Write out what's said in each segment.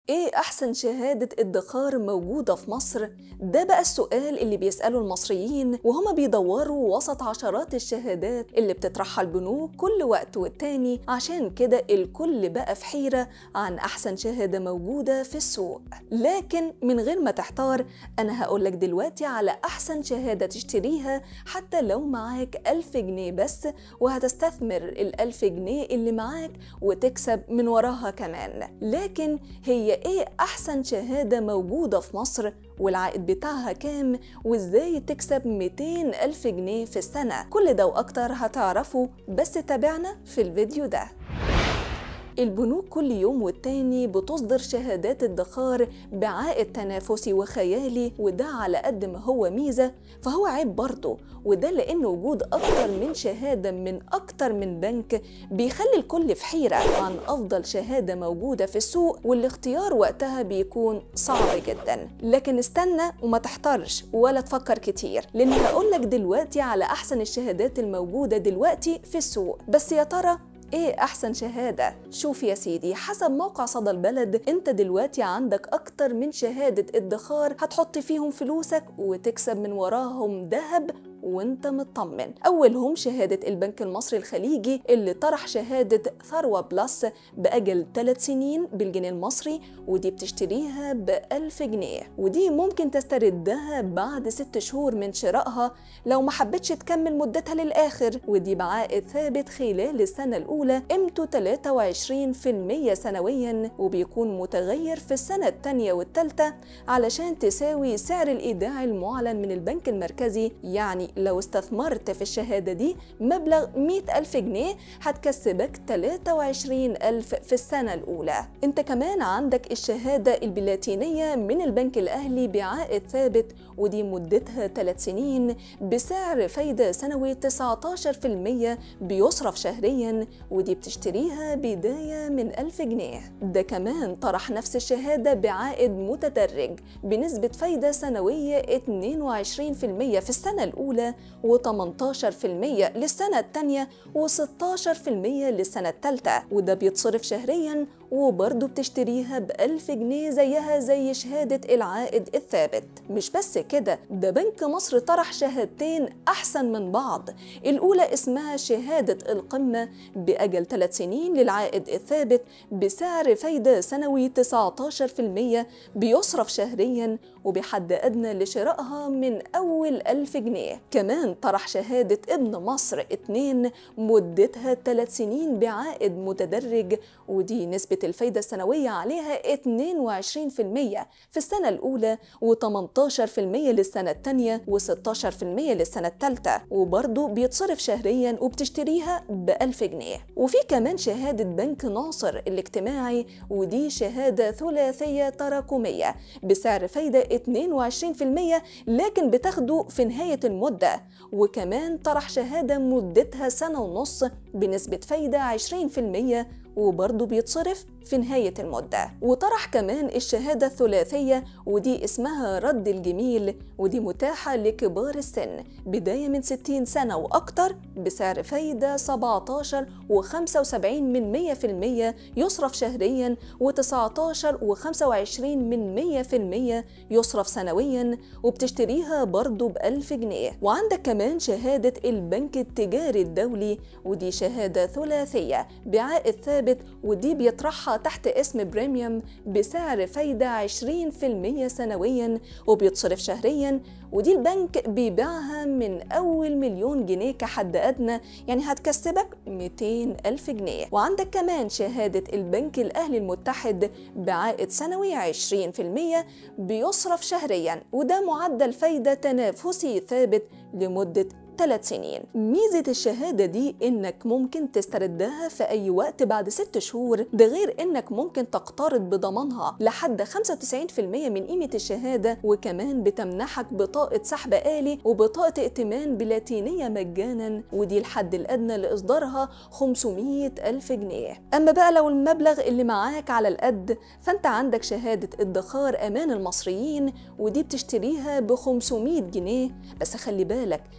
ايه احسن شهادة ادخار موجودة في مصر؟ ده بقى السؤال اللي بيسأله المصريين وهما بيدوروا وسط عشرات الشهادات اللي بتطرحها البنوك كل وقت والتاني عشان كده الكل بقى في حيرة عن احسن شهادة موجودة في السوق لكن من غير ما تحتار انا هقولك دلوقتي على احسن شهادة تشتريها حتى لو معاك ألف جنيه بس وهتستثمر الألف جنيه اللي معاك وتكسب من وراها كمان لكن هي ايه احسن شهادة موجودة في مصر والعائد بتاعها كام وازاي تكسب 200 ألف جنيه في السنة كل ده وأكتر هتعرفوا بس تابعنا في الفيديو ده البنوك كل يوم والتاني بتصدر شهادات ادخار بعائد تنافسي وخيالي وده على قد ما هو ميزة فهو عيب برضه وده لأن وجود أكتر من شهادة من أكتر من بنك بيخلي الكل في حيرة عن أفضل شهادة موجودة في السوق والاختيار وقتها بيكون صعب جدا لكن استنى وما تحترش ولا تفكر كتير لأن هقولك دلوقتي على أحسن الشهادات الموجودة دلوقتي في السوق بس يا ترى ايه احسن شهاده شوف يا سيدي حسب موقع صدى البلد انت دلوقتي عندك اكتر من شهاده ادخار هتحط فيهم فلوسك وتكسب من وراهم ذهب وانت مطمن اولهم شهادة البنك المصري الخليجي اللي طرح شهادة ثروة بلس بأجل 3 سنين بالجنيه المصري ودي بتشتريها بألف جنيه ودي ممكن تستردها بعد ست شهور من شرائها لو ما حبتش تكمل مدتها للآخر ودي بعائد ثابت خلال السنة الأولى قيمته 23% سنويا وبيكون متغير في السنة الثانية والثالثة علشان تساوي سعر الإيداع المعلن من البنك المركزي يعني لو استثمرت في الشهادة دي مبلغ 100 ألف جنيه هتكسبك 23 ألف في السنة الأولى انت كمان عندك الشهادة البلاتينية من البنك الأهلي بعائد ثابت ودي مدتها 3 سنين بسعر فايدة سنوي 19% بيصرف شهريا ودي بتشتريها بداية من 1000 جنيه ده كمان طرح نفس الشهادة بعائد متدرج بنسبة فايدة سنوية 22% في السنة الأولى و18% للسنة الثانية و16% للسنة الثالثة وده بيتصرف شهريا وبرضه بتشتريها بألف جنيه زيها زي شهادة العائد الثابت مش بس كده ده بنك مصر طرح شهادتين أحسن من بعض الأولى اسمها شهادة القمة بأجل 3 سنين للعائد الثابت بسعر فايدة سنوي 19% بيصرف شهريا وبحد أدنى لشرائها من أول ألف جنيه كمان طرح شهادة ابن مصر 2 مدتها 3 سنين بعائد متدرج ودي نسبة الفايدة السنوية عليها 22% في السنة الأولى و18% للسنة الثانية و16% للسنة الثالثة وبرضه بيتصرف شهريا وبتشتريها بألف جنيه وفي كمان شهادة بنك ناصر الاجتماعي ودي شهادة ثلاثية تراكمية بسعر فايدة 22% لكن بتاخده في نهاية المدة وكمان طرح شهادة مدتها سنة ونص بنسبة فايدة 20% وبرضه بيتصرف في نهاية المدة وطرح كمان الشهادة الثلاثية ودي اسمها رد الجميل ودي متاحة لكبار السن بداية من 60 سنة وأكتر بسعر فايدة 17 و75 من 100% يصرف شهريا و19 و25 من 100% يصرف سنويا وبتشتريها برضه بألف جنيه وعندك كمان شهادة البنك التجاري الدولي ودي شهادة ثلاثية بعائد ثابت ودي بيطرحها تحت اسم بريميوم بسعر فايدة 20% سنويا وبيتصرف شهريا ودي البنك بيبيعها من أول مليون جنيه كحد أدنى يعني هتكسبك 200 ألف جنيه وعندك كمان شهادة البنك الأهلي المتحد بعائد سنوي 20% بيصرف شهريا وده معدل فايدة تنافسي ثابت لمدة ثلاث سنين ميزة الشهادة دي إنك ممكن تستردها في أي وقت بعد ست شهور ده غير إنك ممكن تقترض بضمانها لحد 95% من قيمة الشهادة وكمان بتمنحك بطاقة سحب آلي وبطاقة ائتمان بلاتينية مجانا ودي الحد الأدنى لإصدارها 500 ألف جنيه أما بقى لو المبلغ اللي معاك على القد فأنت عندك شهادة ادخار أمان المصريين ودي بتشتريها ب 500 جنيه بس خلي بالك دي الحد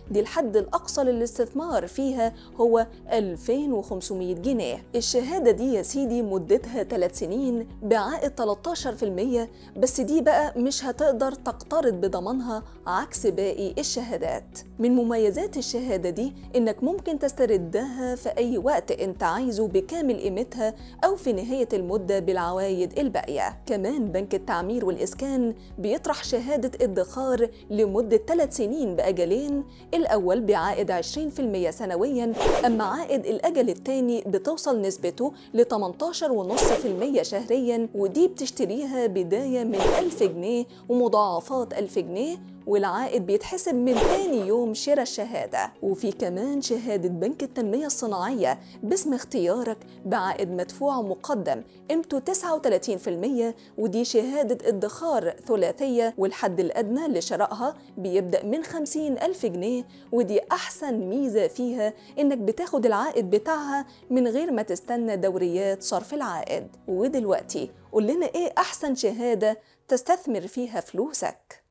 الحد الأقصى للاستثمار فيها هو 2500 جنيه الشهادة دي يا سيدي مدتها 3 سنين بعائد 13% بس دي بقى مش هتقدر تقترض بضمانها عكس باقي الشهادات من مميزات الشهادة دي إنك ممكن تستردها في أي وقت أنت عايزه بكامل قيمتها أو في نهاية المدة بالعوايد الباقية كمان بنك التعمير والإسكان بيطرح شهادة ادخار لمدة 3 سنين بأجلين الأول بعائد 20% سنويا أما عائد الأجل الثاني بتوصل نسبته ل 18.5% شهريا ودي بتشتريها بداية من 1000 جنيه ومضاعفات 1000 جنيه والعائد بيتحسب من تاني يوم شراء الشهادة وفي كمان شهادة بنك التنمية الصناعية باسم اختيارك بعائد مدفوع مقدم قيمته 39% ودي شهادة ادخار ثلاثية والحد الأدنى لشرائها بيبدأ من 50 ألف جنيه ودي أحسن ميزة فيها إنك بتاخد العائد بتاعها من غير ما تستنى دوريات صرف العائد ودلوقتي قول لنا إيه أحسن شهادة تستثمر فيها فلوسك